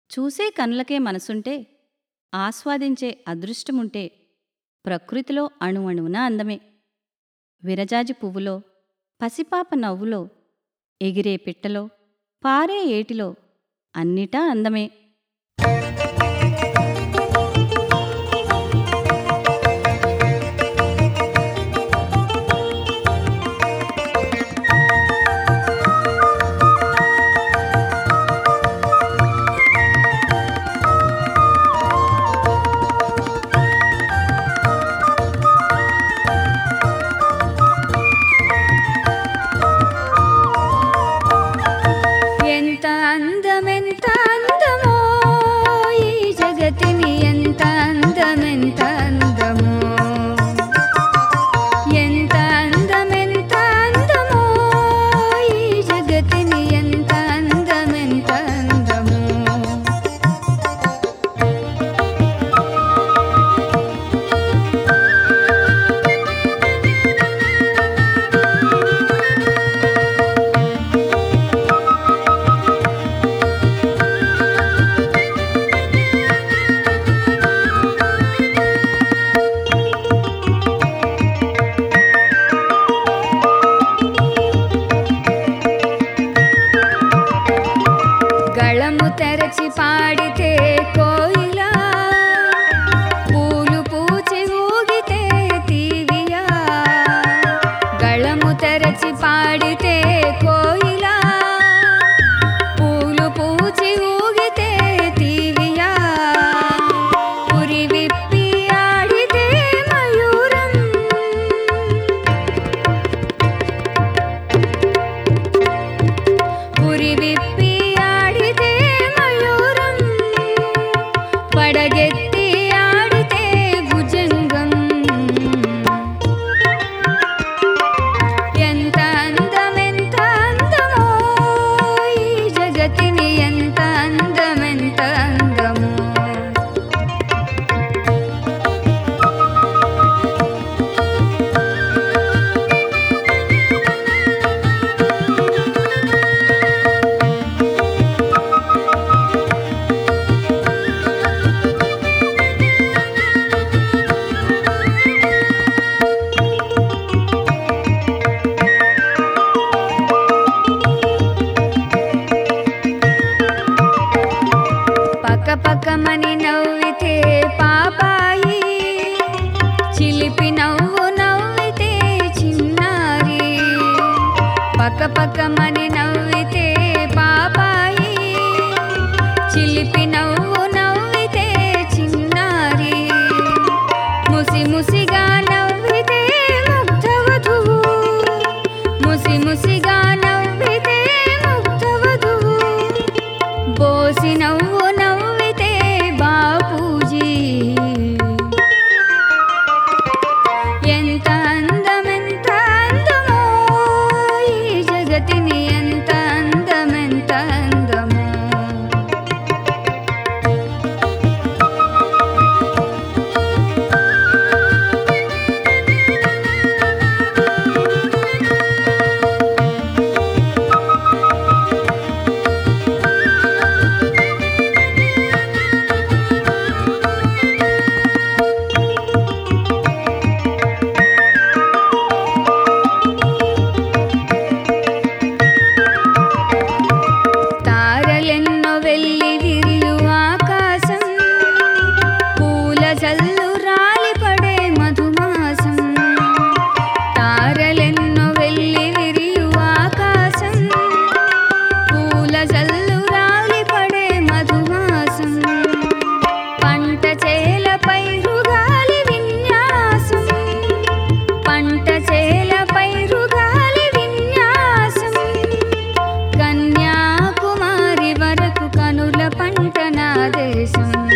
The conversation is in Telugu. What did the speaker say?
చూసే కనులకే మనసుంటే ఆస్వాదించే అదృష్టముంటే ప్రకృతిలో అణువణువున అందమే విరజాజి పువ్వులో పసిపాప నవ్వులో ఎగిరే పిట్టలో పారే ఏటిలో అన్నిటా అందమే ఎంత అందమెంత అందమో ఈ జగతిని ఎంత అందమెంత అందమో ఎంత అందమెంత అందమో ఈ జగతిని ఎంత అందమెంత అందమో గళము తెరచి పాడితే కోయిలా పూలు పూచి ఊగితే తీవియా గళము తెరచి పాడితే కోయిలా పూలు పూచి ఊగితే తీవియా పురి విప్పి ఆడితే మయూరం పురి విప్పి ఆడితే మయూరం పడగెత్తి ఆడితే భుజంగం ఎంత అందమెంత అందమో ఈ జగతిని ఎంత అందమెంత అందమో పక్క పక్కమని నవ్వితే పాపాయి చిలిపి నవ్వు నవ్వితే చిన్నారి పక్క పక్కమని నవ్వితే పాపాయి చిలిపి నవ్వు నవ్వితే చిన్నారి ముసి ముసిగా నవ్వితే ముగ్ధవధువు ముసి ముసిగా నవ్వితే ముగ్ధవధువు బోసి నవ్వు నవ్వితే బాపూజీ ఎంత అందమెంత అందమో ఈ జగతిని ఎంత అందమెంత అందమో తారలెన్నో వెళ్ళి విరియు ఆకాశం పూల జల్లు రాలిపడే మధుమాసం తారలెన్నో వెళ్ళి విరియు ఆకాశం పూల జల్లు రాలిపడే మధుమాసం పంట చేలపై రుగాలి విన్యాసం పంట చేలపై రుగాలి విన్యాసం కన్యాకుమారి వరకు కనుల పంట నా దేశం